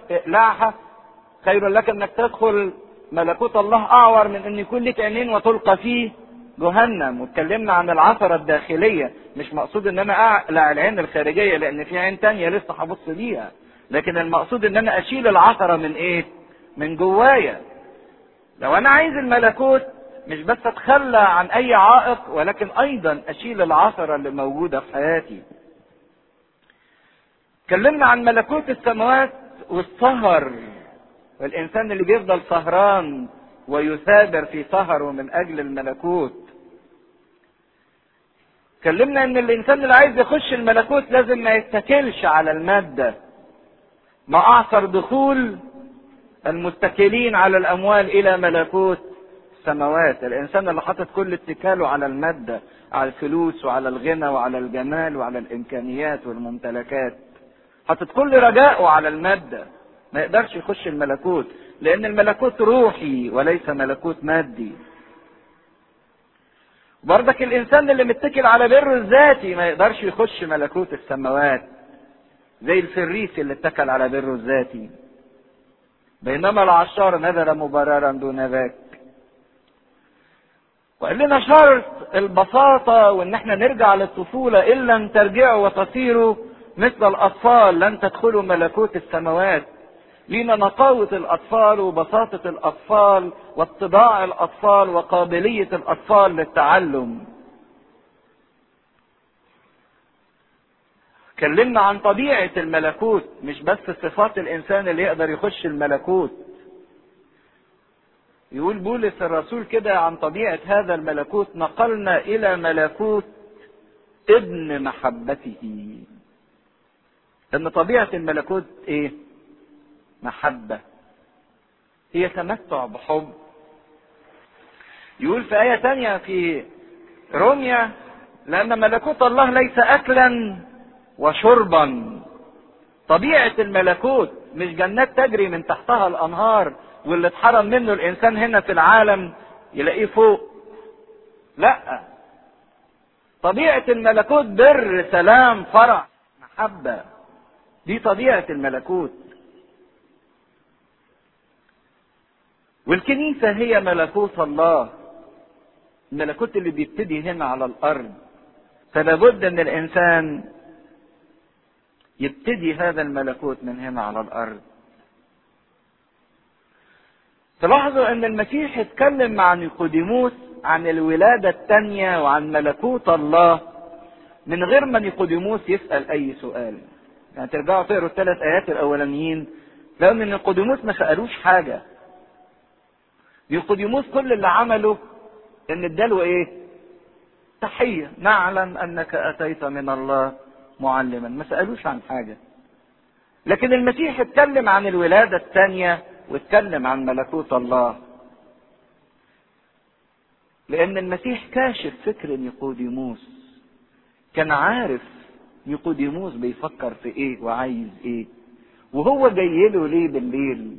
اقلعها خير لك انك تدخل ملكوت الله اعور من ان يكون لك عينين وتلقى فيه جهنم واتكلمنا عن العثرة الداخلية مش مقصود ان انا اقلع العين الخارجية لان في عين تانية لسه هبص ليها لكن المقصود ان انا اشيل العثرة من ايه من جوايا لو انا عايز الملكوت مش بس اتخلى عن اي عائق ولكن ايضا اشيل العثرة اللي موجودة في حياتي اتكلمنا عن ملكوت السماوات والسهر والانسان اللي بيفضل سهران ويثابر في سهره من اجل الملكوت اتكلمنا ان الانسان اللي عايز يخش الملكوت لازم ما يتكلش على المادة ما اعثر دخول المتكلين على الاموال الى ملكوت السماوات الانسان اللي حاطط كل اتكاله على المادة على الفلوس وعلى الغنى وعلى الجمال وعلى الامكانيات والممتلكات حاطط كل رجائه على المادة ما يقدرش يخش الملكوت لان الملكوت روحي وليس ملكوت مادي برضك الانسان اللي متكل على بره الذاتي ما يقدرش يخش ملكوت السماوات زي الفريسي اللي اتكل على بره الذاتي بينما العشار نزل مبررا دون ذاك وقال لنا شرط البساطة وان احنا نرجع للطفولة ان لم ترجعوا وتصيروا مثل الاطفال لن تدخلوا ملكوت السماوات لينا نقاوة الأطفال وبساطة الأطفال واتباع الأطفال وقابلية الأطفال للتعلم. اتكلمنا عن طبيعة الملكوت مش بس صفات الإنسان اللي يقدر يخش الملكوت. يقول بولس الرسول كده عن طبيعة هذا الملكوت نقلنا إلى ملكوت ابن محبته. إن طبيعة الملكوت إيه؟ محبة هي تمتع بحب يقول في آية تانية في روميا لأن ملكوت الله ليس أكلا وشربا طبيعة الملكوت مش جنات تجري من تحتها الأنهار واللي اتحرم منه الإنسان هنا في العالم يلاقيه فوق لا طبيعة الملكوت بر سلام فرح محبة دي طبيعة الملكوت والكنيسة هي ملكوت الله الملكوت اللي بيبتدي هنا على الأرض فلا بد أن الإنسان يبتدي هذا الملكوت من هنا على الأرض تلاحظوا أن المسيح اتكلم مع نيقوديموس عن الولادة الثانية وعن ملكوت الله من غير ما نيقوديموس يسأل أي سؤال يعني ترجعوا تقروا الثلاث آيات الأولانيين تلاقوا أن نيقوديموس ما سألوش حاجة نيقوديموس كل اللي عمله ان اداله ايه تحية نعلم انك اتيت من الله معلما ما سألوش عن حاجة لكن المسيح اتكلم عن الولادة الثانية واتكلم عن ملكوت الله لان المسيح كاشف فكر نيقوديموس كان عارف نيقوديموس بيفكر في ايه وعايز ايه وهو جاي له ليه بالليل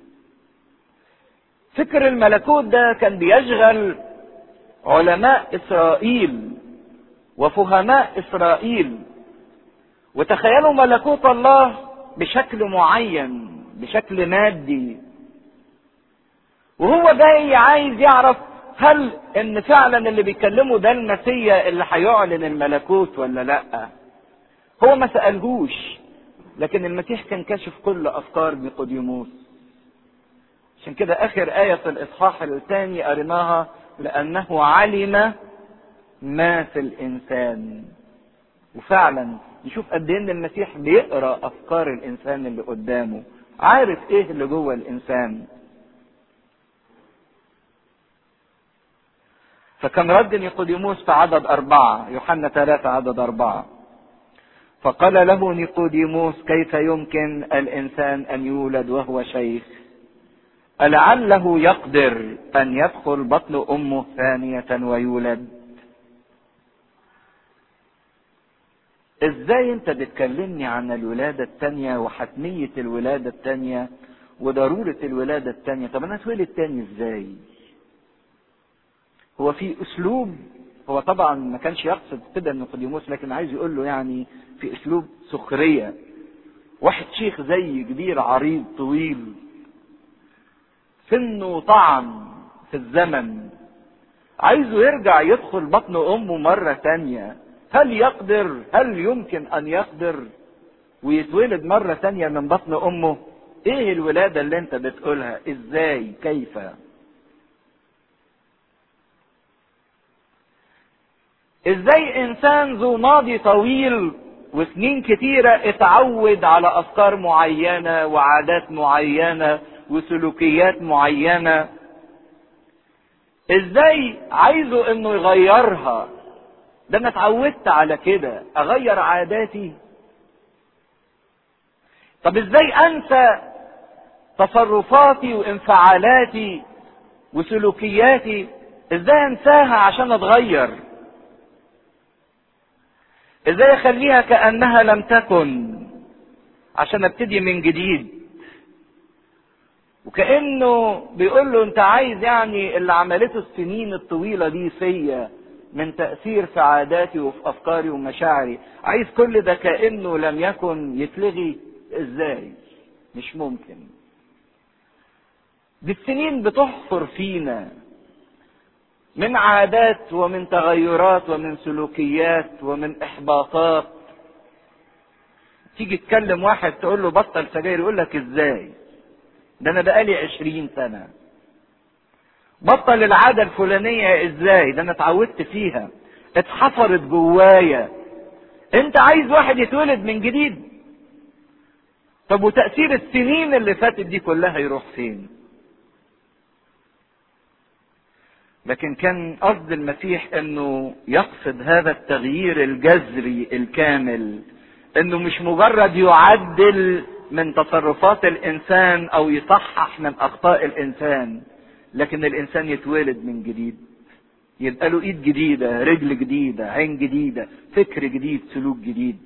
فكر الملكوت ده كان بيشغل علماء اسرائيل وفهماء اسرائيل وتخيلوا ملكوت الله بشكل معين بشكل مادي وهو جاي عايز يعرف هل ان فعلا اللي بيكلمه ده المسيا اللي هيعلن الملكوت ولا لا هو ما سألهوش لكن المسيح كان كاشف كل افكار نيقوديموس عشان كده اخر آية في الاصحاح الثاني قريناها لانه علم ما في الانسان وفعلا نشوف قد ايه ان المسيح بيقرا افكار الانسان اللي قدامه عارف ايه اللي جوه الانسان فكان رد نيقوديموس في عدد أربعة يوحنا ثلاثة عدد أربعة فقال له نيقوديموس كيف يمكن الإنسان أن يولد وهو شيخ ألعله يقدر أن يدخل بطن أمه ثانية ويولد ازاي انت بتكلمني عن الولادة التانية وحتمية الولادة التانية وضرورة الولادة التانية طب انا اتولد تاني ازاي هو في اسلوب هو طبعا ما كانش يقصد كده نيقوديموس لكن عايز يقول له يعني في اسلوب سخرية واحد شيخ زي كبير عريض طويل سنه طعن في الزمن عايزه يرجع يدخل بطن امه مرة تانية هل يقدر هل يمكن ان يقدر ويتولد مرة تانية من بطن امه ايه الولادة اللي انت بتقولها ازاي كيف ازاي انسان ذو ماضي طويل وسنين كتيرة اتعود على افكار معينة وعادات معينة وسلوكيات معينة ازاي عايزه انه يغيرها ده انا اتعودت على كده اغير عاداتي طب ازاي انسى تصرفاتي وانفعالاتي وسلوكياتي ازاي انساها عشان اتغير ازاي اخليها كانها لم تكن عشان ابتدي من جديد وكانه بيقول له انت عايز يعني اللي عملته السنين الطويله دي فيا من تاثير في عاداتي وفي افكاري ومشاعري عايز كل ده كانه لم يكن يتلغي ازاي مش ممكن دي السنين بتحفر فينا من عادات ومن تغيرات ومن سلوكيات ومن احباطات تيجي تكلم واحد تقول له بطل سجاير يقول لك ازاي ده انا بقالي عشرين سنة بطل العادة الفلانية ازاي ده انا اتعودت فيها اتحفرت جوايا انت عايز واحد يتولد من جديد طب وتأثير السنين اللي فاتت دي كلها يروح فين لكن كان قصد المسيح انه يقصد هذا التغيير الجذري الكامل انه مش مجرد يعدل من تصرفات الانسان او يصحح من اخطاء الانسان لكن الانسان يتولد من جديد يبقى له ايد جديده رجل جديده عين جديده فكر جديد سلوك جديد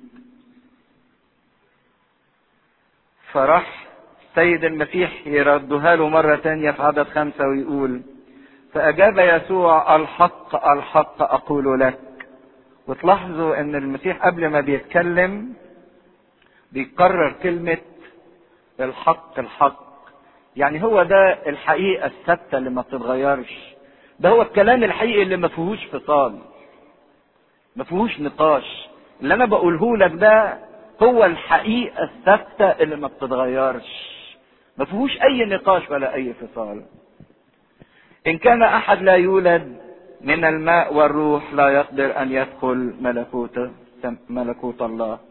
فراح سيد المسيح يردها له مرة تانية في عدد خمسة ويقول فأجاب يسوع الحق الحق أقول لك وتلاحظوا ان المسيح قبل ما بيتكلم بيكرر كلمة الحق الحق يعني هو ده الحقيقة الثابتة اللي ما بتتغيرش ده هو الكلام الحقيقي اللي ما فيهوش فصال ما فيهوش نقاش اللي انا بقوله لك ده هو الحقيقة الثابتة اللي ما بتتغيرش ما فيهوش اي نقاش ولا اي فصال ان كان احد لا يولد من الماء والروح لا يقدر ان يدخل ملكوت ملكوت الله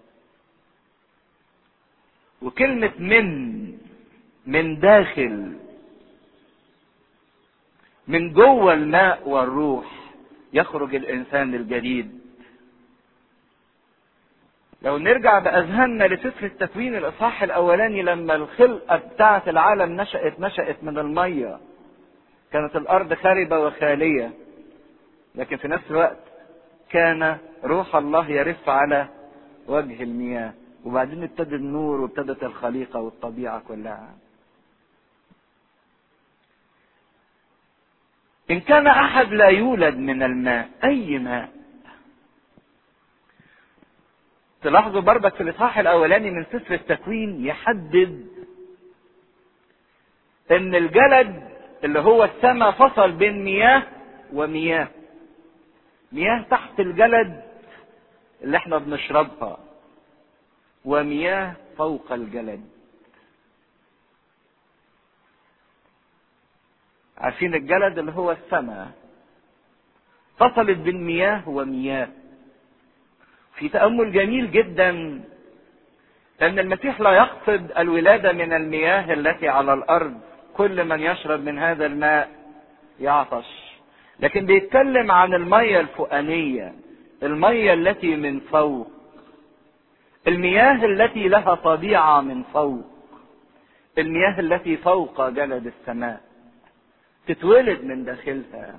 وكلمة من من داخل من جوه الماء والروح يخرج الانسان الجديد لو نرجع باذهاننا لسفر التكوين الاصحاح الاولاني لما الخلقه بتاعه العالم نشات نشات من الميه كانت الارض خاربه وخاليه لكن في نفس الوقت كان روح الله يرف على وجه المياه وبعدين ابتدى النور وابتدت الخليقه والطبيعه كلها ان كان احد لا يولد من الماء اي ماء تلاحظوا بربك في الاصحاح الاولاني من سفر التكوين يحدد ان الجلد اللي هو السماء فصل بين مياه ومياه مياه تحت الجلد اللي احنا بنشربها ومياه فوق الجلد عارفين الجلد اللي هو السماء فصلت بين مياه ومياه في تأمل جميل جدا أن المسيح لا يقصد الولادة من المياه التي على الأرض كل من يشرب من هذا الماء يعطش لكن بيتكلم عن المية الفوقانية المية التي من فوق المياه التي لها طبيعة من فوق المياه التي فوق جلد السماء تتولد من داخلها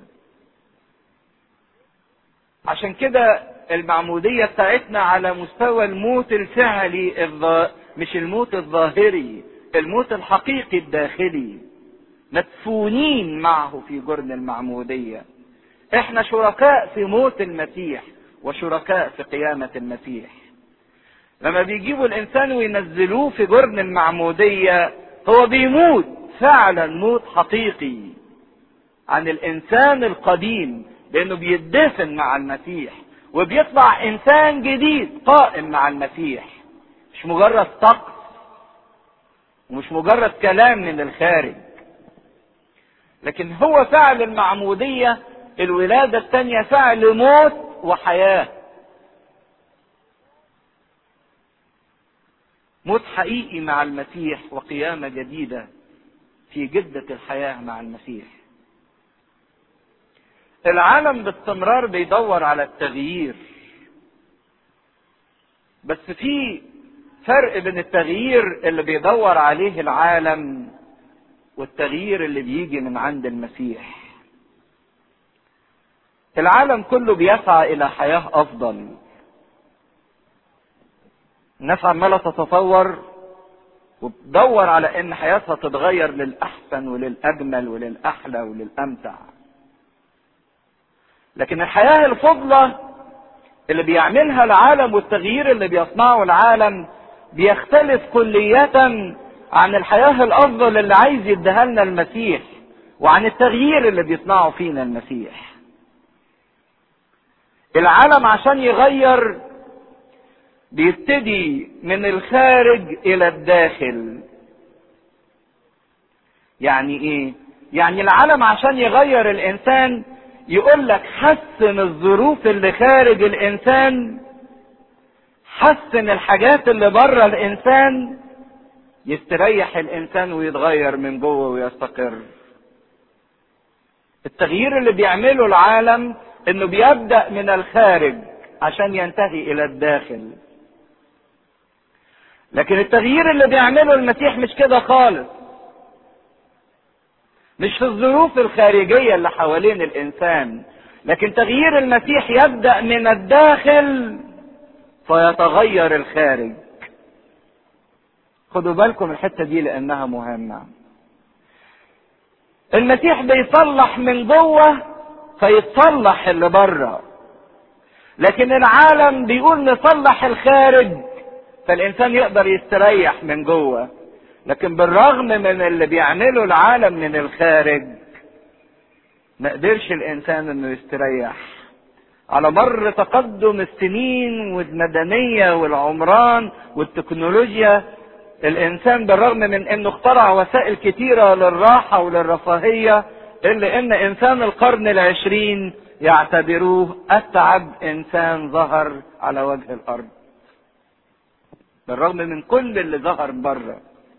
عشان كده المعمودية بتاعتنا على مستوى الموت الفعلي الظا... مش الموت الظاهري الموت الحقيقي الداخلي مدفونين معه في جرن المعمودية احنا شركاء في موت المسيح وشركاء في قيامة المسيح لما بيجيبوا الانسان وينزلوه في جرن المعمودية هو بيموت فعلا موت حقيقي عن الانسان القديم لانه بيدفن مع المسيح وبيطلع انسان جديد قائم مع المسيح مش مجرد طقس ومش مجرد كلام من الخارج لكن هو فعل المعمودية الولادة الثانية فعل موت وحياة موت حقيقي مع المسيح وقيامة جديدة في جدة الحياة مع المسيح العالم باستمرار بيدور على التغيير بس في فرق بين التغيير اللي بيدور عليه العالم والتغيير اللي بيجي من عند المسيح العالم كله بيسعى الى حياه افضل الناس عماله تتطور وتدور على ان حياتها تتغير للاحسن وللاجمل وللاحلى وللامتع لكن الحياه الفضله اللي بيعملها العالم والتغيير اللي بيصنعه العالم بيختلف كلية عن الحياة الأفضل اللي عايز يديها لنا المسيح وعن التغيير اللي بيصنعه فينا المسيح. العالم عشان يغير بيبتدي من الخارج إلى الداخل. يعني إيه؟ يعني العالم عشان يغير الإنسان يقول لك حسن الظروف اللي خارج الإنسان حسن الحاجات اللي بره الانسان يستريح الانسان ويتغير من جوه ويستقر التغيير اللي بيعمله العالم انه بيبدا من الخارج عشان ينتهي الى الداخل لكن التغيير اللي بيعمله المسيح مش كده خالص مش في الظروف الخارجيه اللي حوالين الانسان لكن تغيير المسيح يبدا من الداخل فيتغير الخارج خدوا بالكم الحته دي لانها مهمه المسيح بيصلح من جوه فيتصلح اللي بره لكن العالم بيقول نصلح الخارج فالانسان يقدر يستريح من جوه لكن بالرغم من اللي بيعمله العالم من الخارج ما قدرش الانسان انه يستريح على مر تقدم السنين والمدنية والعمران والتكنولوجيا الإنسان بالرغم من أنه اخترع وسائل كتيرة للراحة وللرفاهية إلا أن إنسان القرن العشرين يعتبروه أتعب إنسان ظهر على وجه الأرض بالرغم من كل اللي ظهر بره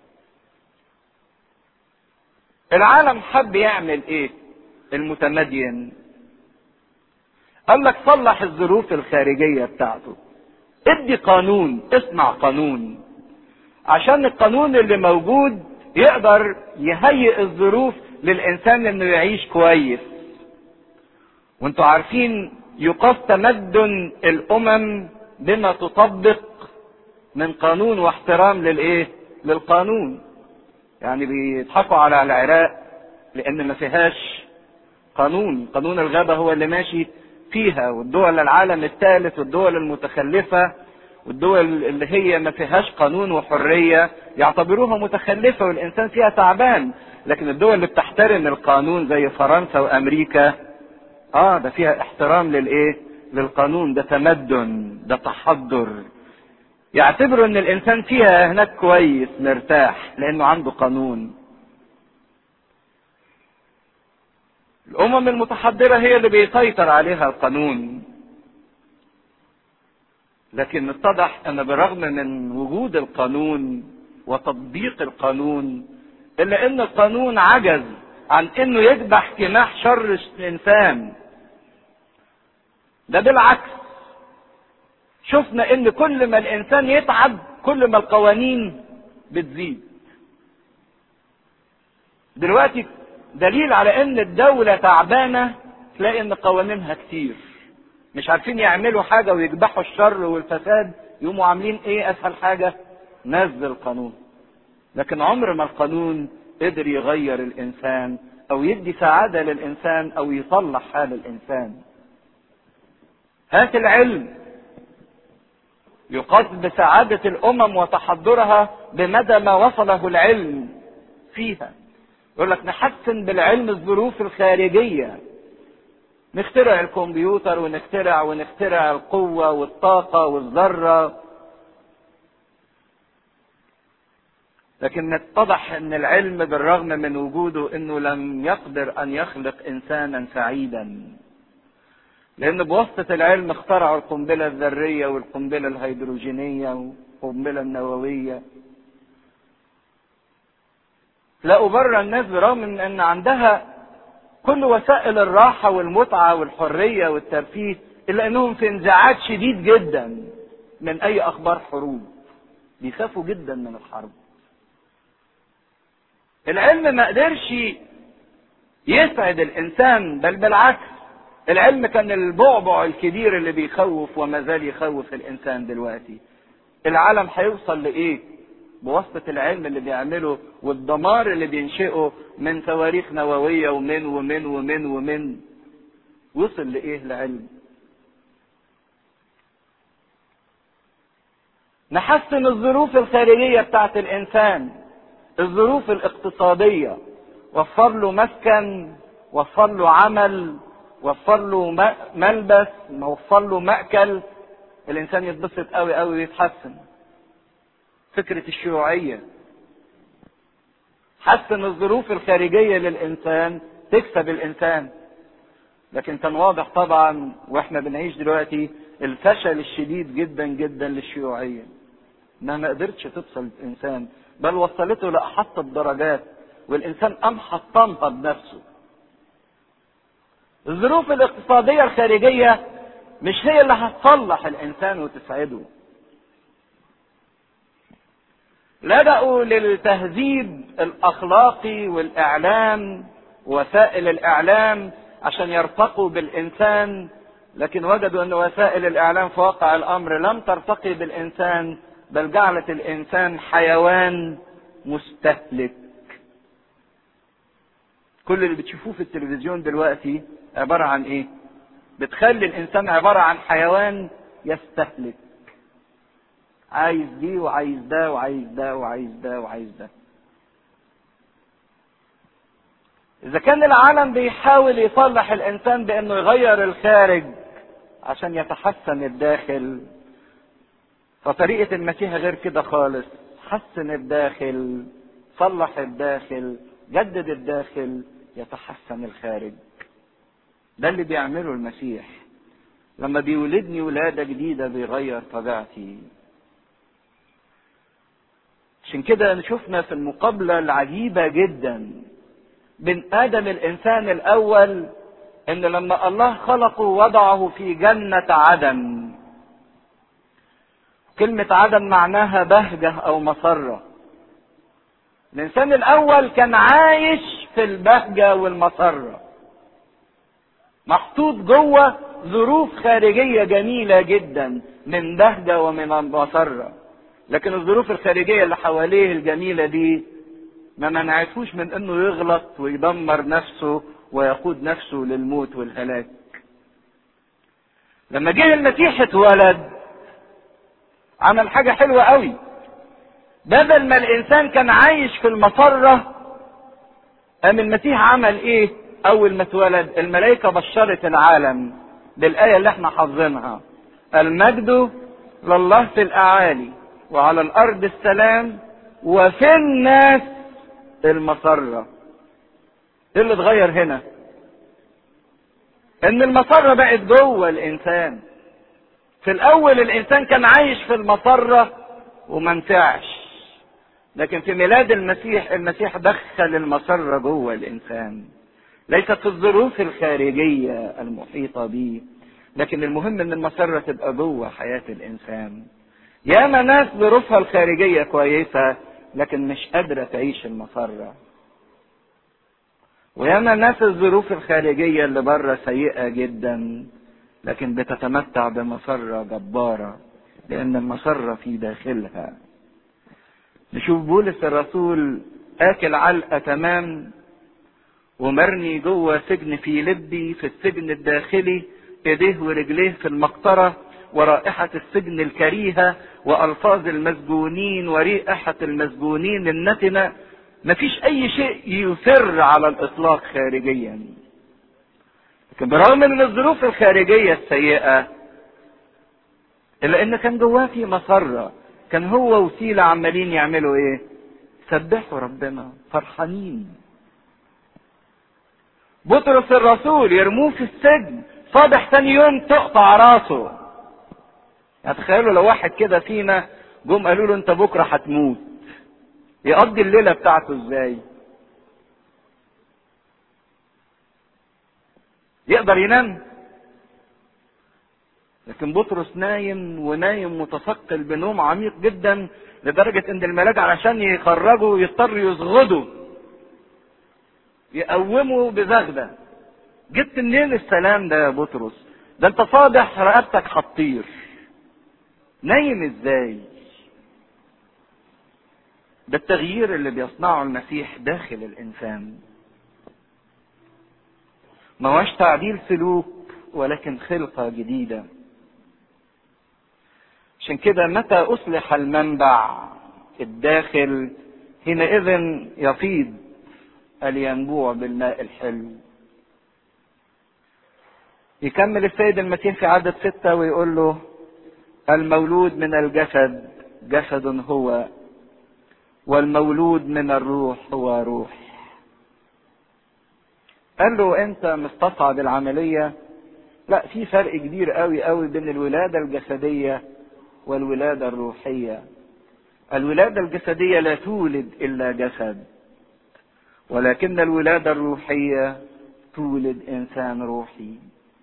العالم حب يعمل ايه المتمدين قال لك صلح الظروف الخارجية بتاعته ادي قانون اسمع قانون عشان القانون اللي موجود يقدر يهيئ الظروف للانسان انه يعيش كويس وانتوا عارفين يقاس تمدن الامم بما تطبق من قانون واحترام للايه للقانون يعني بيضحكوا على العراق لان ما فيهاش قانون قانون الغابة هو اللي ماشي فيها والدول العالم الثالث والدول المتخلفة والدول اللي هي ما فيهاش قانون وحرية يعتبروها متخلفة والإنسان فيها تعبان لكن الدول اللي بتحترم القانون زي فرنسا وأمريكا اه ده فيها احترام للايه للقانون ده تمدن ده تحضر يعتبروا ان الانسان فيها هناك كويس مرتاح لانه عنده قانون الامم المتحضرة هي اللي بيسيطر عليها القانون لكن اتضح ان بالرغم من وجود القانون وتطبيق القانون الا ان القانون عجز عن انه يذبح جناح شر الانسان ده بالعكس شفنا ان كل ما الانسان يتعب كل ما القوانين بتزيد دلوقتي دليل على ان الدولة تعبانة تلاقي ان قوانينها كتير مش عارفين يعملوا حاجة ويكبحوا الشر والفساد يقوموا عاملين ايه اسهل حاجة نزل قانون لكن عمر ما القانون قدر يغير الانسان او يدي سعادة للانسان او يصلح حال الانسان هات العلم يقاس بسعادة الأمم وتحضرها بمدى ما وصله العلم فيها يقول لك نحسن بالعلم الظروف الخارجية نخترع الكمبيوتر ونخترع ونخترع القوة والطاقة والذرة لكن اتضح ان العلم بالرغم من وجوده انه لم يقدر ان يخلق انسانا سعيدا لان بواسطة العلم اخترعوا القنبلة الذرية والقنبلة الهيدروجينية والقنبلة النووية لقوا بره الناس برغم من ان عندها كل وسائل الراحة والمتعة والحرية والترفيه الا انهم في انزعاج شديد جدا من اي اخبار حروب بيخافوا جدا من الحرب العلم ما قدرش يسعد الانسان بل بالعكس العلم كان البعبع الكبير اللي بيخوف وما زال يخوف الانسان دلوقتي العالم هيوصل لايه بواسطة العلم اللي بيعمله والدمار اللي بينشئه من صواريخ نووية ومن ومن ومن ومن وصل لإيه العلم نحسن الظروف الخارجية بتاعت الإنسان الظروف الاقتصادية وفر له مسكن وفر له عمل وفر له ملبس وفر له مأكل الإنسان يتبسط قوي قوي ويتحسن فكرة الشيوعية حسن الظروف الخارجية للإنسان تكسب الإنسان لكن كان واضح طبعا واحنا بنعيش دلوقتي الفشل الشديد جدا جدا للشيوعية انها ما قدرتش تبصل الانسان بل وصلته لاحط الدرجات والانسان قام حطمها بنفسه الظروف الاقتصادية الخارجية مش هي اللي هتصلح الانسان وتسعده لجأوا للتهذيب الاخلاقي والاعلام وسائل الاعلام عشان يرتقوا بالانسان لكن وجدوا ان وسائل الاعلام في واقع الامر لم ترتقي بالانسان بل جعلت الانسان حيوان مستهلك كل اللي بتشوفوه في التلفزيون دلوقتي عبارة عن ايه بتخلي الانسان عبارة عن حيوان يستهلك عايز دي وعايز ده وعايز ده وعايز ده وعايز ده اذا كان العالم بيحاول يصلح الانسان بانه يغير الخارج عشان يتحسن الداخل فطريقة المسيح غير كده خالص حسن الداخل صلح الداخل جدد الداخل يتحسن الخارج ده اللي بيعمله المسيح لما بيولدني ولادة جديدة بيغير طبيعتي عشان كده شفنا في المقابلة العجيبة جدا بين آدم الإنسان الأول إن لما الله خلقه وضعه في جنة عدن كلمة عدن معناها بهجة أو مسرة الإنسان الأول كان عايش في البهجة والمسرة محطوط جوه ظروف خارجية جميلة جدا من بهجة ومن مسرة لكن الظروف الخارجية اللي حواليه الجميلة دي ما منعتوش من انه يغلط ويدمر نفسه ويقود نفسه للموت والهلاك لما جه المسيح اتولد عمل حاجة حلوة قوي بدل ما الانسان كان عايش في المسرة قام المسيح عمل ايه اول ما اتولد الملائكة بشرت العالم بالاية اللي احنا حافظينها المجد لله في الاعالي وعلى الارض السلام وفي الناس المسرة ايه اللي اتغير هنا ان المسرة بقت جوه الانسان في الاول الانسان كان عايش في المسرة ومنفعش لكن في ميلاد المسيح المسيح دخل المسرة جوه الانسان ليست في الظروف الخارجية المحيطة به لكن المهم ان المسرة تبقى جوه حياة الانسان ياما ناس ظروفها الخارجية كويسة لكن مش قادرة تعيش المسرة وياما ناس الظروف الخارجية اللي بره سيئة جدا لكن بتتمتع بمسرة جبارة لأن المسرة في داخلها نشوف بولس الرسول آكل علقة تمام ومرمي جوه سجن في لبي في السجن الداخلي ايديه ورجليه في المقطرة ورائحة السجن الكريهة وألفاظ المسجونين ورائحة المسجونين النتنة مفيش أي شيء يسر على الإطلاق خارجيا لكن برغم من الظروف الخارجية السيئة إلا إن كان جواه في مسرة كان هو وسيلة عمالين يعملوا إيه؟ سبحوا ربنا فرحانين بطرس الرسول يرموه في السجن صبح ثاني يوم تقطع راسه يعني تخيلوا لو واحد كده فينا جم قالوا له انت بكره هتموت يقضي الليله بتاعته ازاي يقدر ينام لكن بطرس نايم ونايم متثقل بنوم عميق جدا لدرجة ان الملاك علشان يخرجوا يضطروا يزغدوا يقوموا بزغدة جبت منين السلام ده يا بطرس ده انت صابح رقبتك هتطير نايم ازاي ده التغيير اللي بيصنعه المسيح داخل الانسان ما هوش تعديل سلوك ولكن خلقه جديده عشان كده متى اصلح المنبع الداخل حينئذ يفيض الينبوع بالماء الحلو يكمل السيد المسيح في عدد ستة ويقول له المولود من الجسد جسد هو والمولود من الروح هو روح قال له انت مستصعب العملية لا في فرق كبير قوي قوي بين الولادة الجسدية والولادة الروحية الولادة الجسدية لا تولد إلا جسد ولكن الولادة الروحية تولد إنسان روحي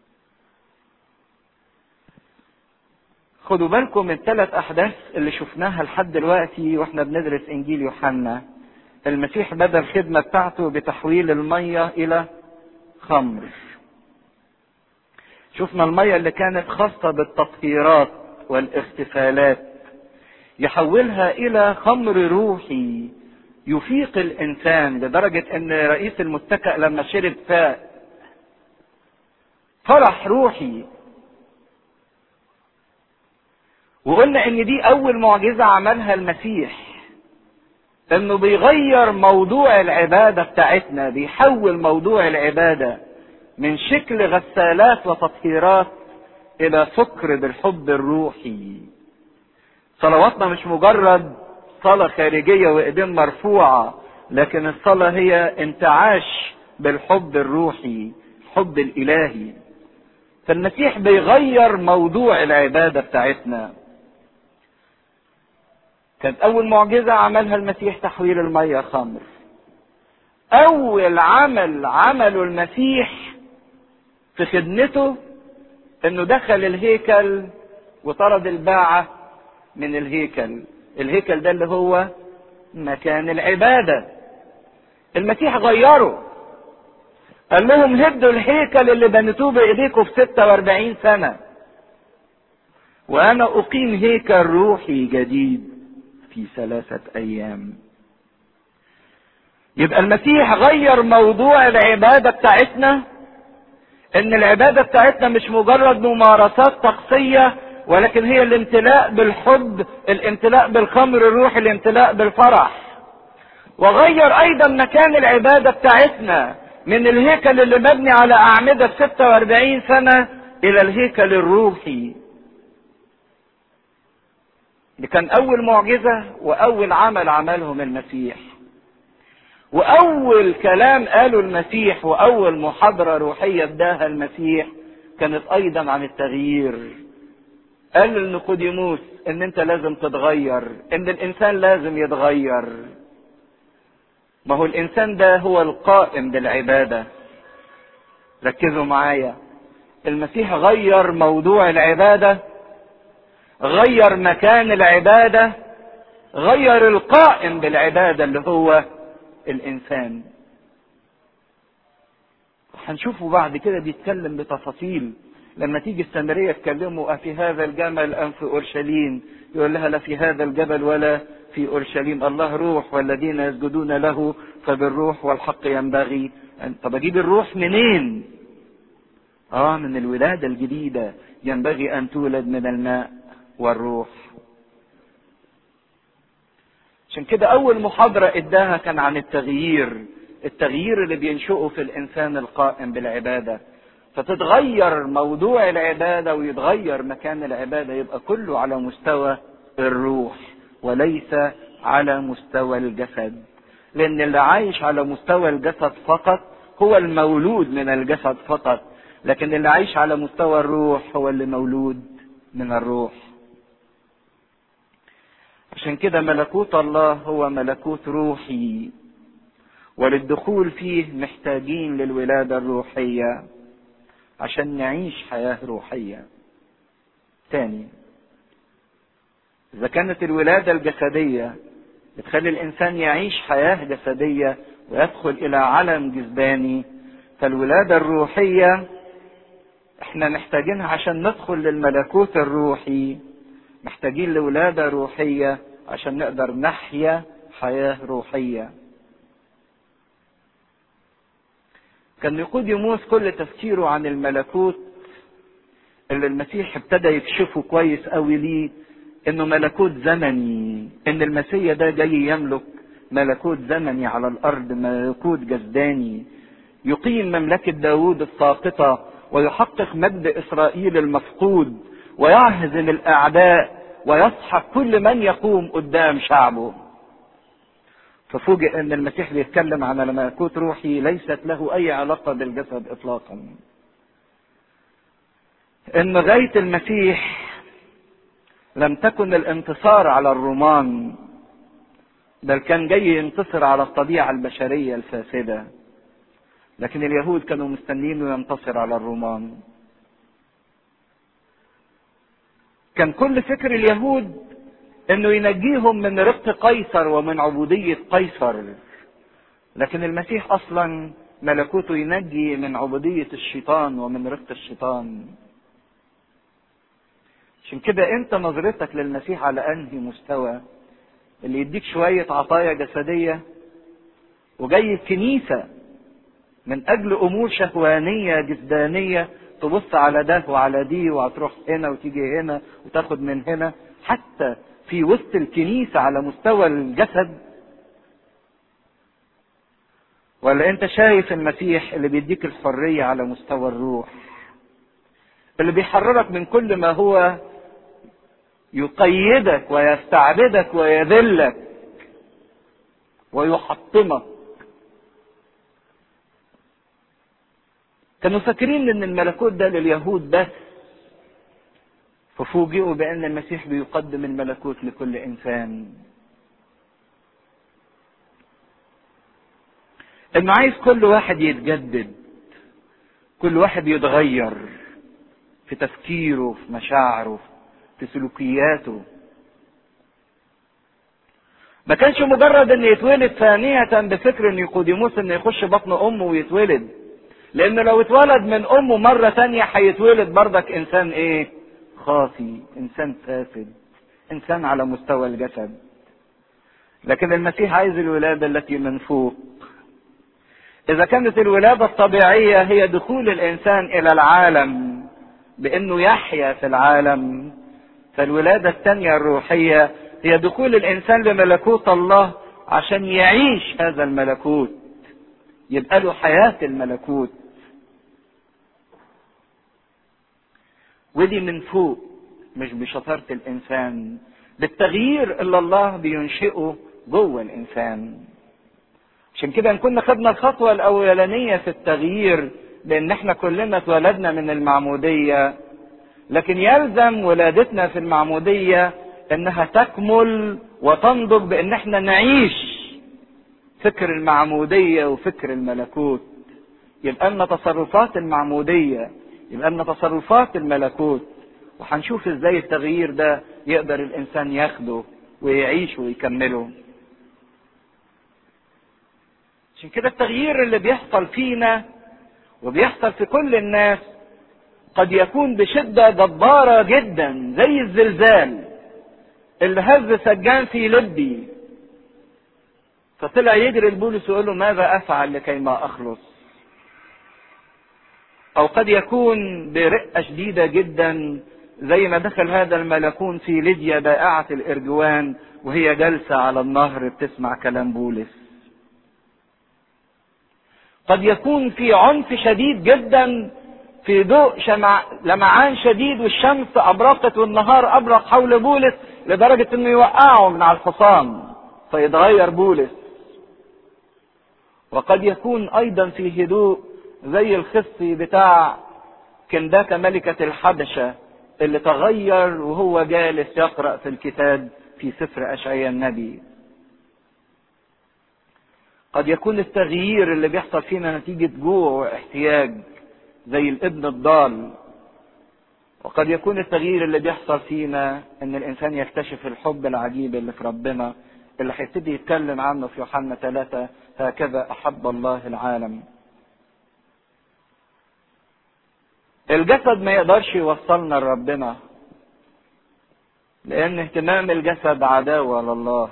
خدوا بالكم من الثلاث أحداث اللي شفناها لحد دلوقتي وإحنا بندرس إنجيل يوحنا المسيح بدأ الخدمة بتاعته بتحويل المية إلى خمر شفنا المية اللي كانت خاصة بالتطهيرات والاغتسالات يحولها الى خمر روحي يفيق الانسان لدرجة ان رئيس المتكأ لما شرب فاء فرح روحي وقلنا ان دي اول معجزة عملها المسيح انه بيغير موضوع العبادة بتاعتنا بيحول موضوع العبادة من شكل غسالات وتطهيرات الى سكر بالحب الروحي صلواتنا مش مجرد صلاة خارجية وايدين مرفوعة لكن الصلاة هي انتعاش بالحب الروحي الحب الالهي فالمسيح بيغير موضوع العبادة بتاعتنا كانت اول معجزة عملها المسيح تحويل المية خمر اول عمل عمله المسيح في خدمته انه دخل الهيكل وطرد الباعة من الهيكل الهيكل ده اللي هو مكان العبادة المسيح غيره قال لهم هدوا الهيكل اللي بنيتوه بايديكم في 46 سنة وانا اقيم هيكل روحي جديد في ثلاثة ايام يبقى المسيح غير موضوع العبادة بتاعتنا ان العبادة بتاعتنا مش مجرد ممارسات طقسية ولكن هي الامتلاء بالحب الامتلاء بالخمر الروحي الامتلاء بالفرح وغير ايضا مكان العبادة بتاعتنا من الهيكل اللي مبني على اعمدة 46 سنة الى الهيكل الروحي دي كان اول معجزة واول عمل عملهم المسيح واول كلام قاله المسيح واول محاضرة روحية اداها المسيح كانت ايضا عن التغيير قال لنيقوديموس ان انت لازم تتغير ان الانسان لازم يتغير ما هو الانسان ده هو القائم بالعبادة ركزوا معايا المسيح غير موضوع العبادة غير مكان العبادة غير القائم بالعبادة اللي هو الانسان هنشوفه بعد كده بيتكلم بتفاصيل لما تيجي السامرية تكلمه أفي هذا الجمل أم في أورشليم يقول لها لا في هذا الجبل ولا في أورشليم الله روح والذين يسجدون له فبالروح والحق ينبغي أن طب أجيب الروح منين اه من الولادة الجديدة ينبغي ان تولد من الماء والروح عشان كده اول محاضرة اداها كان عن التغيير التغيير اللي بينشئه في الانسان القائم بالعبادة فتتغير موضوع العبادة ويتغير مكان العبادة يبقى كله على مستوى الروح وليس على مستوى الجسد لان اللي عايش على مستوى الجسد فقط هو المولود من الجسد فقط لكن اللي عايش على مستوى الروح هو اللي مولود من الروح عشان كده ملكوت الله هو ملكوت روحي وللدخول فيه محتاجين للولادة الروحية عشان نعيش حياة روحية تاني إذا كانت الولادة الجسدية بتخلي الإنسان يعيش حياة جسدية ويدخل إلى عالم جسداني فالولادة الروحية احنا محتاجينها عشان ندخل للملكوت الروحي محتاجين لولادة روحية عشان نقدر نحيا حياة روحية كان نيقوديموس كل تفكيره عن الملكوت اللي المسيح ابتدى يكشفه كويس قوي ليه انه ملكوت زمني ان المسيح ده جاي يملك ملكوت زمني على الارض ملكوت جسداني يقيم مملكة داوود الساقطة ويحقق مجد اسرائيل المفقود ويعهزم الاعداء ويسحق كل من يقوم قدام شعبه ففوجئ ان المسيح بيتكلم عن ملكوت روحي ليست له اي علاقه بالجسد اطلاقا ان غايه المسيح لم تكن الانتصار على الرومان بل كان جاي ينتصر على الطبيعه البشريه الفاسده لكن اليهود كانوا مستنينه ينتصر على الرومان كان كل فكر اليهود انه ينجيهم من رق قيصر ومن عبودية قيصر لكن المسيح اصلا ملكوته ينجي من عبودية الشيطان ومن رق الشيطان عشان كده انت نظرتك للمسيح على انهي مستوى اللي يديك شوية عطايا جسدية وجاي الكنيسة من اجل امور شهوانية جسدانية تبص على ده وعلى دي وهتروح هنا وتيجي هنا وتاخد من هنا حتى في وسط الكنيسة على مستوى الجسد ولا انت شايف المسيح اللي بيديك الحرية على مستوى الروح اللي بيحررك من كل ما هو يقيدك ويستعبدك ويذلك ويحطمك كانوا فاكرين ان الملكوت ده لليهود بس ففوجئوا بان المسيح بيقدم الملكوت لكل انسان انه عايز كل واحد يتجدد كل واحد يتغير في تفكيره في مشاعره في سلوكياته ما كانش مجرد ان يتولد ثانية بفكر نيقوديموس ان يخش بطن امه ويتولد لان لو اتولد من امه مرة تانية هيتولد بردك انسان ايه خاطي انسان فاسد انسان على مستوى الجسد لكن المسيح عايز الولادة التي من فوق اذا كانت الولادة الطبيعية هي دخول الانسان الى العالم بانه يحيا في العالم فالولادة الثانية الروحية هي دخول الانسان لملكوت الله عشان يعيش هذا الملكوت يبقى له حياة الملكوت ودي من فوق مش بشطارة الإنسان بالتغيير اللي الله بينشئه جوه الإنسان عشان كده إن كنا خدنا الخطوة الأولانية في التغيير لأن احنا كلنا اتولدنا من المعمودية لكن يلزم ولادتنا في المعمودية إنها تكمل وتنضج بإن احنا نعيش فكر المعمودية وفكر الملكوت يبقى لنا تصرفات المعمودية يبقى لنا تصرفات الملكوت وهنشوف ازاي التغيير ده يقدر الانسان ياخده ويعيشه ويكمله عشان كده التغيير اللي بيحصل فينا وبيحصل في كل الناس قد يكون بشدة جبارة جدا زي الزلزال اللي هز سجان في لبي فطلع يجري البولس ويقول له ماذا افعل لكي ما اخلص او قد يكون برقة شديدة جدا زي ما دخل هذا الملكون في ليديا بائعة الارجوان وهي جالسة على النهر بتسمع كلام بولس قد يكون في عنف شديد جدا في ضوء شمع لمعان شديد والشمس ابرقت والنهار ابرق حول بولس لدرجة انه يوقعه من على الحصان فيتغير بولس وقد يكون ايضا في هدوء زي الخصي بتاع كنداكة ملكة الحبشة اللي تغير وهو جالس يقرأ في الكتاب في سفر أشعياء النبي قد يكون التغيير اللي بيحصل فينا نتيجة جوع واحتياج زي الابن الضال وقد يكون التغيير اللي بيحصل فينا ان الانسان يكتشف الحب العجيب اللي في ربنا اللي هيبتدي يتكلم عنه في يوحنا ثلاثة هكذا احب الله العالم الجسد ما يقدرش يوصلنا لربنا لان اهتمام الجسد عداوة لله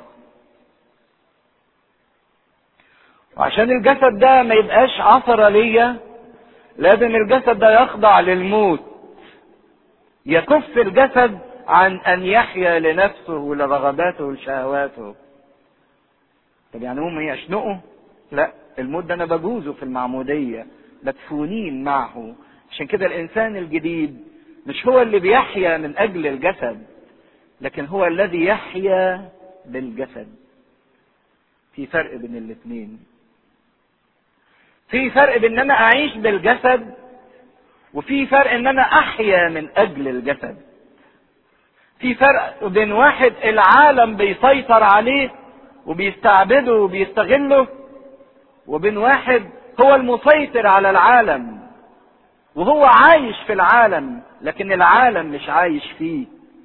وعشان الجسد ده ما يبقاش عثرة ليا لازم الجسد ده يخضع للموت يكف الجسد عن ان يحيا لنفسه ولرغباته ولشهواته طب يعني هم يشنقوا لا الموت ده انا بجوزه في المعمودية مدفونين معه عشان كده الانسان الجديد مش هو اللي بيحيا من اجل الجسد لكن هو الذي يحيا بالجسد في فرق بين الاثنين في فرق بين ان انا اعيش بالجسد وفي فرق ان انا احيا من اجل الجسد في فرق بين واحد العالم بيسيطر عليه وبيستعبده وبيستغله وبين واحد هو المسيطر على العالم وهو عايش في العالم لكن العالم مش عايش فيه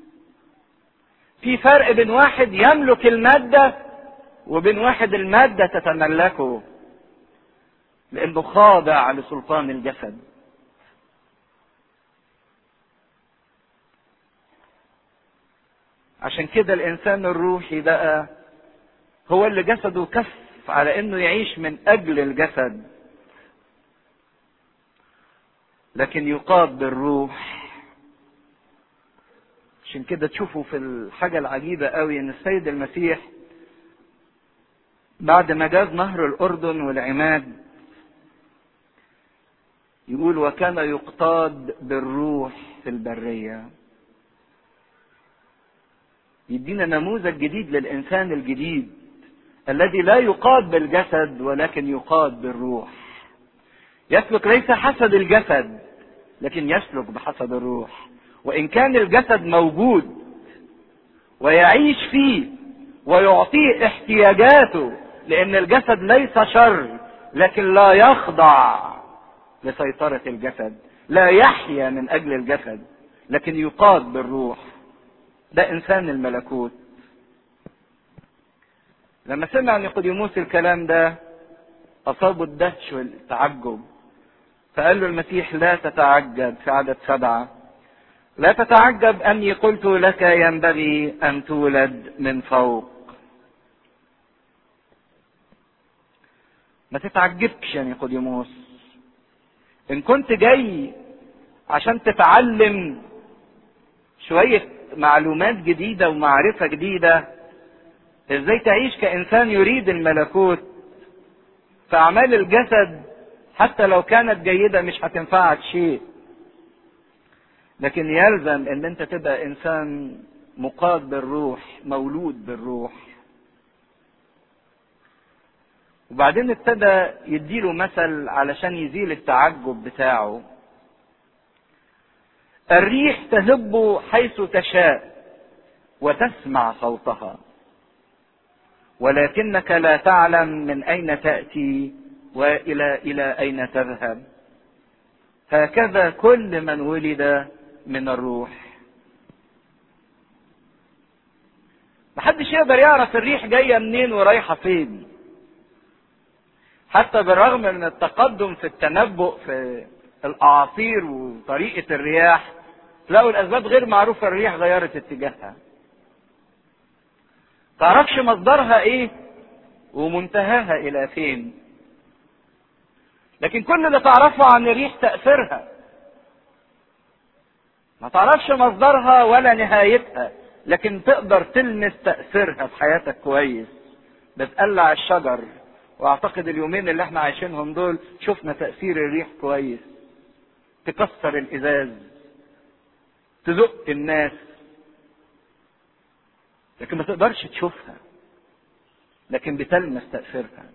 في فرق بين واحد يملك المادة وبين واحد المادة تتملكه لانه خاضع لسلطان الجسد عشان كده الانسان الروحي بقى هو اللي جسده كف على انه يعيش من اجل الجسد لكن يقاد بالروح عشان كده تشوفوا في الحاجة العجيبة قوي ان السيد المسيح بعد ما جاز نهر الاردن والعماد يقول وكان يقتاد بالروح في البرية يدينا نموذج جديد للإنسان الجديد الذي لا يقاد بالجسد ولكن يقاد بالروح يسلك ليس حسب الجسد لكن يسلك بحسب الروح وإن كان الجسد موجود ويعيش فيه ويعطيه احتياجاته لأن الجسد ليس شر لكن لا يخضع لسيطرة الجسد لا يحيا من أجل الجسد لكن يقاد بالروح ده إنسان الملكوت لما سمع نيقوديموس الكلام ده أصابه الدهش والتعجب فقال له المسيح لا تتعجب في عدد سبعة لا تتعجب أني قلت لك ينبغي أن تولد من فوق ما تتعجبش يا نيقوديموس ان كنت جاي عشان تتعلم شوية معلومات جديدة ومعرفة جديدة ازاي تعيش كانسان يريد الملكوت فاعمال الجسد حتى لو كانت جيدة مش هتنفعك شيء لكن يلزم ان انت تبقى انسان مقاد بالروح مولود بالروح وبعدين ابتدى يديله مثل علشان يزيل التعجب بتاعه الريح تهب حيث تشاء وتسمع صوتها ولكنك لا تعلم من اين تاتي والى الى اين تذهب هكذا كل من ولد من الروح محدش يقدر يعرف الريح جايه منين ورايحه فين حتى بالرغم من التقدم في التنبؤ في الاعاصير وطريقه الرياح تلاقوا الاسباب غير معروفه الريح غيرت اتجاهها تعرفش مصدرها ايه ومنتهاها الى فين لكن كل اللي تعرفه عن الريح تأثيرها ما تعرفش مصدرها ولا نهايتها لكن تقدر تلمس تأثيرها في حياتك كويس بتقلع الشجر واعتقد اليومين اللي احنا عايشينهم دول شفنا تأثير الريح كويس تكسر الازاز تزق الناس لكن ما تقدرش تشوفها لكن بتلمس تأثيرها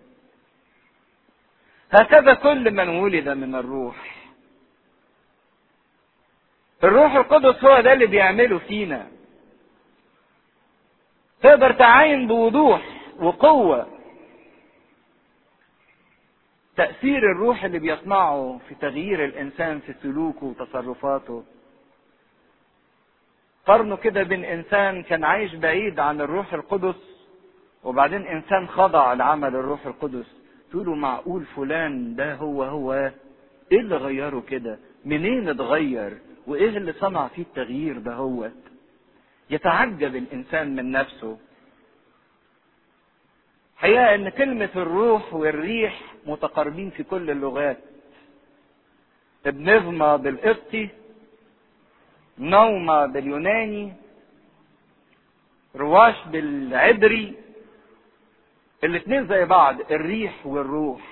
هكذا كل من ولد من الروح الروح القدس هو ده اللي بيعمله فينا تقدر تعاين بوضوح وقوة تأثير الروح اللي بيصنعه في تغيير الإنسان في سلوكه وتصرفاته قارنه كده بين إنسان كان عايش بعيد عن الروح القدس وبعدين إنسان خضع لعمل الروح القدس تقولوا معقول فلان ده هو هو ايه اللي غيره كده منين اتغير وايه اللي صنع فيه التغيير ده هوت يتعجب الانسان من نفسه حقيقة ان كلمة الروح والريح متقاربين في كل اللغات ابنظمة بالقبطي نومة باليوناني رواش بالعبري الاثنين زي بعض الريح والروح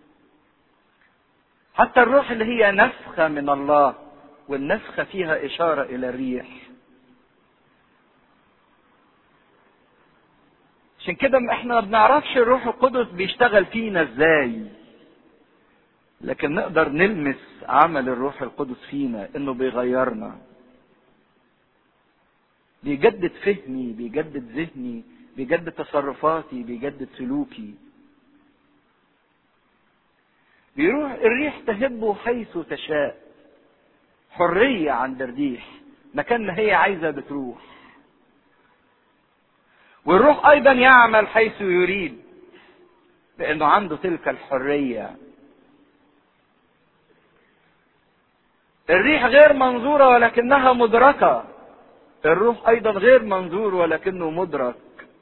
حتى الروح اللي هي نفخة من الله والنفخة فيها إشارة إلى الريح عشان كده احنا ما بنعرفش الروح القدس بيشتغل فينا ازاي لكن نقدر نلمس عمل الروح القدس فينا انه بيغيرنا بيجدد فهمي بيجدد ذهني بيجدد تصرفاتي بيجدد سلوكي بيروح الريح تهب حيث تشاء حرية عند الريح مكان ما هي عايزة بتروح والروح أيضا يعمل حيث يريد لأنه عنده تلك الحرية الريح غير منظورة ولكنها مدركة الروح أيضا غير منظور ولكنه مدرك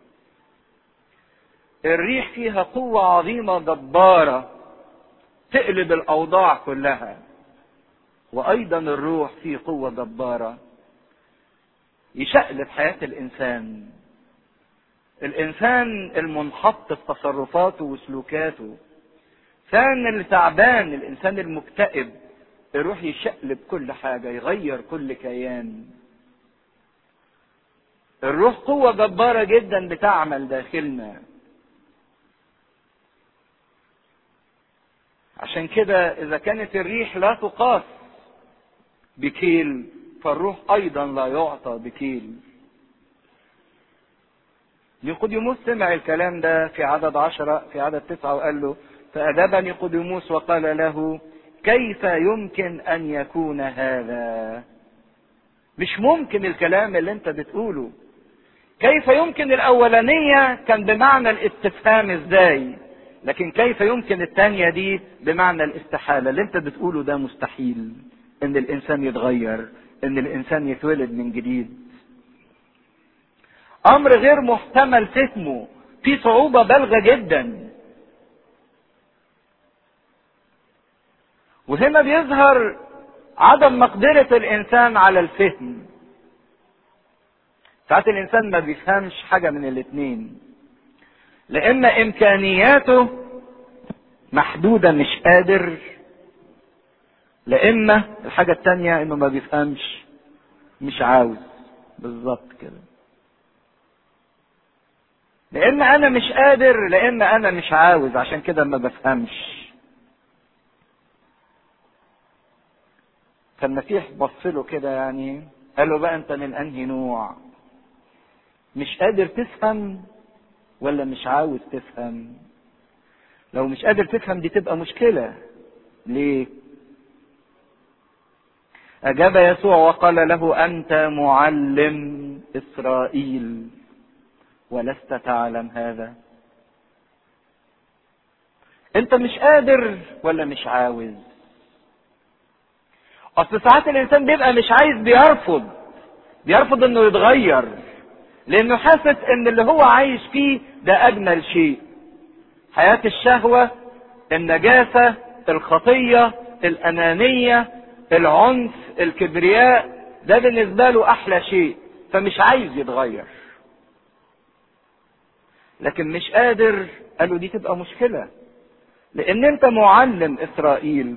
الريح فيها قوة عظيمة جبارة تقلب الأوضاع كلها وأيضا الروح فيه قوة جبارة يشقلب حياة الإنسان الإنسان المنحط في تصرفاته وسلوكاته الإنسان اللي تعبان الإنسان المكتئب يروح يشقلب كل حاجة يغير كل كيان الروح قوة جبارة جدا بتعمل داخلنا عشان كده إذا كانت الريح لا تقاس بكيل فالروح أيضا لا يعطى بكيل نيقوديموس سمع الكلام ده في عدد عشرة في عدد تسعة وقال له فأدب نيقوديموس وقال له كيف يمكن أن يكون هذا مش ممكن الكلام اللي انت بتقوله كيف يمكن الأولانية كان بمعنى الاستفهام ازاي لكن كيف يمكن الثانية دي بمعنى الاستحالة اللي انت بتقوله ده مستحيل ان الانسان يتغير ان الانسان يتولد من جديد امر غير محتمل فهمه في صعوبة بالغة جدا وهنا بيظهر عدم مقدرة الانسان على الفهم ساعات الانسان ما بيفهمش حاجة من الاتنين لان امكانياته محدودة مش قادر لإما الحاجة التانية إنه ما بيفهمش مش عاوز بالظبط كده لإن أنا مش قادر لإن أنا مش عاوز عشان كده ما بفهمش فالمسيح بص له كده يعني قال له بقى أنت من أنهي نوع مش قادر تفهم ولا مش عاوز تفهم لو مش قادر تفهم دي تبقى مشكلة ليه أجاب يسوع وقال له أنت معلم إسرائيل ولست تعلم هذا أنت مش قادر ولا مش عاوز أصل ساعات الإنسان بيبقى مش عايز بيرفض بيرفض إنه يتغير لأنه حاسس إن اللي هو عايش فيه ده أجمل شيء حياة الشهوة النجاسة الخطيه الانانيه العنف الكبرياء ده بالنسبه له احلى شيء فمش عايز يتغير لكن مش قادر قالوا دي تبقى مشكله لان انت معلم اسرائيل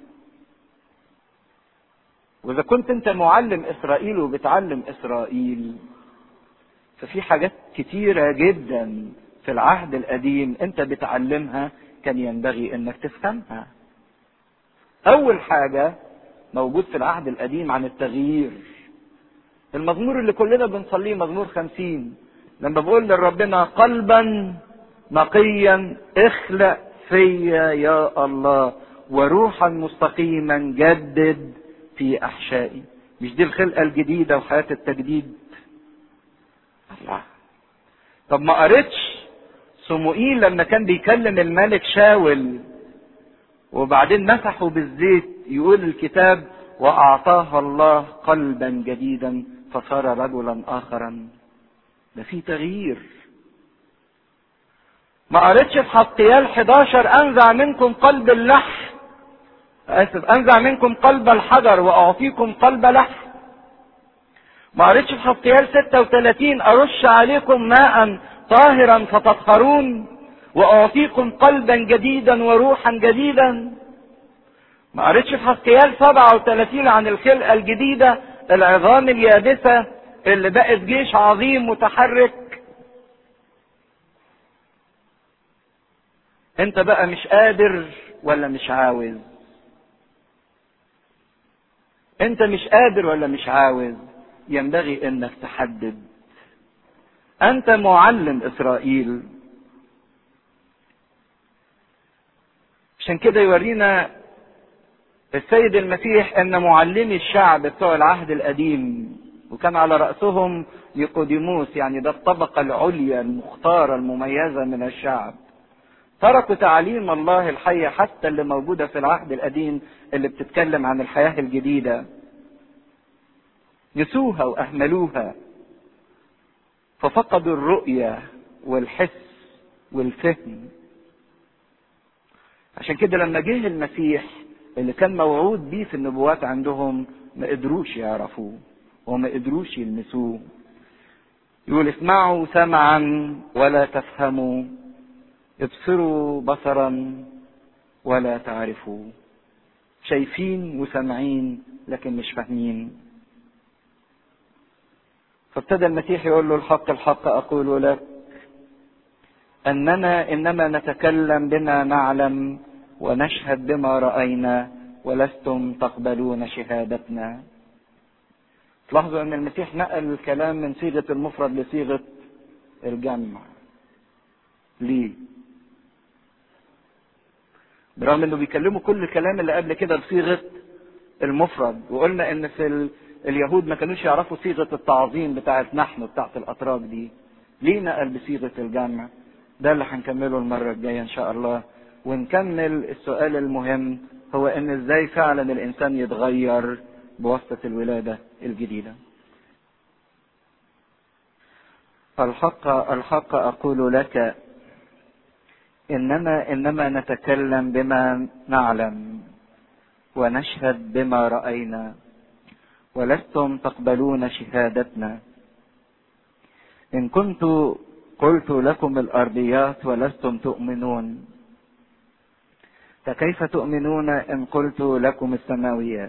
واذا كنت انت معلم اسرائيل وبتعلم اسرائيل ففي حاجات كتيره جدا في العهد القديم انت بتعلمها كان ينبغي انك تفهمها اول حاجه موجود في العهد القديم عن التغيير المزمور اللي كلنا بنصليه مزمور خمسين لما بقول لربنا قلبا نقيا اخلق فيا يا الله وروحا مستقيما جدد في احشائي مش دي الخلقه الجديده وحياه التجديد الله طب ما قريتش صموئيل لما كان بيكلم الملك شاول وبعدين مسحه بالزيت يقول الكتاب واعطاه الله قلبا جديدا فصار رجلا اخرا ده في تغيير ما قريتش في حقيال 11 انزع منكم قلب اللحم اسف انزع منكم قلب الحجر واعطيكم قلب لحم ما قريتش في حقيال 36 ارش عليكم ماء طاهرا فتطهرون واعطيكم قلبا جديدا وروحا جديدا ما قريتش في حقيال 37 عن الخلقه الجديده العظام اليابسه اللي بقت جيش عظيم متحرك انت بقى مش قادر ولا مش عاوز انت مش قادر ولا مش عاوز ينبغي انك تحدد انت معلم اسرائيل عشان كده يورينا السيد المسيح ان معلمي الشعب بتوع العهد القديم وكان على راسهم نيقوديموس يعني ده الطبقه العليا المختاره المميزه من الشعب تركوا تعاليم الله الحيه حتى اللي موجوده في العهد القديم اللي بتتكلم عن الحياه الجديده نسوها واهملوها ففقدوا الرؤيه والحس والفهم عشان كده لما جه المسيح اللي كان موعود بيه في النبوات عندهم ما قدروش يعرفوه وما قدروش يلمسوه يقول اسمعوا سمعا ولا تفهموا ابصروا بصرا ولا تعرفوا شايفين وسامعين لكن مش فاهمين فابتدى المسيح يقول له الحق الحق اقول لك اننا انما نتكلم بما نعلم ونشهد بما راينا ولستم تقبلون شهادتنا تلاحظوا ان المسيح نقل الكلام من صيغه المفرد لصيغه الجمع ليه برغم انه بيكلموا كل الكلام اللي قبل كده بصيغه المفرد وقلنا ان في ال... اليهود ما كانوش يعرفوا صيغه التعظيم بتاعت نحن بتاعت الاتراك دي ليه نقل بصيغه الجمع ده اللي هنكمله المره الجايه ان شاء الله ونكمل السؤال المهم هو ان ازاي فعلا الانسان يتغير بواسطه الولاده الجديده الحق الحق اقول لك انما انما نتكلم بما نعلم ونشهد بما راينا ولستم تقبلون شهادتنا ان كنت قلت لكم الارضيات ولستم تؤمنون فكيف تؤمنون ان قلت لكم السماويات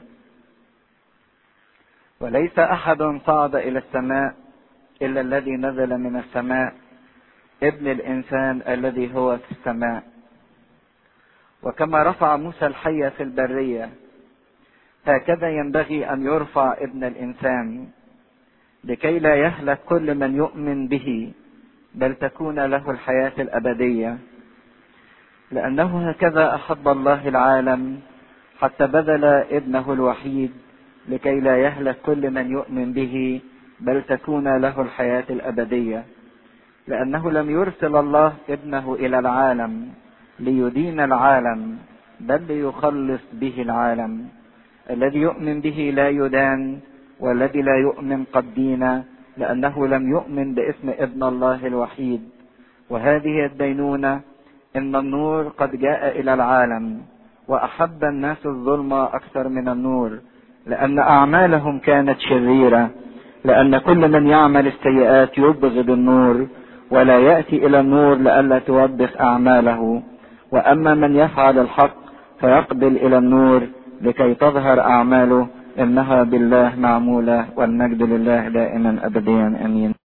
وليس احد صعد الى السماء الا الذي نزل من السماء ابن الانسان الذي هو في السماء وكما رفع موسى الحية في البرية هكذا ينبغي ان يرفع ابن الانسان لكي لا يهلك كل من يؤمن به بل تكون له الحياة الابدية لانه هكذا احب الله العالم حتى بذل ابنه الوحيد لكي لا يهلك كل من يؤمن به بل تكون له الحياة الابدية لأنه لم يرسل الله ابنه إلى العالم ليدين العالم بل ليخلص به العالم الذي يؤمن به لا يدان والذي لا يؤمن قد دين لأنه لم يؤمن باسم ابن الله الوحيد وهذه الدينونة إن النور قد جاء إلى العالم واحب الناس الظلم اكثر من النور لان اعمالهم كانت شريره لان كل من يعمل السيئات يبغض النور ولا ياتي الى النور لئلا توبخ اعماله واما من يفعل الحق فيقبل الى النور لكي تظهر اعماله انها بالله معموله والمجد لله دائما ابديا امين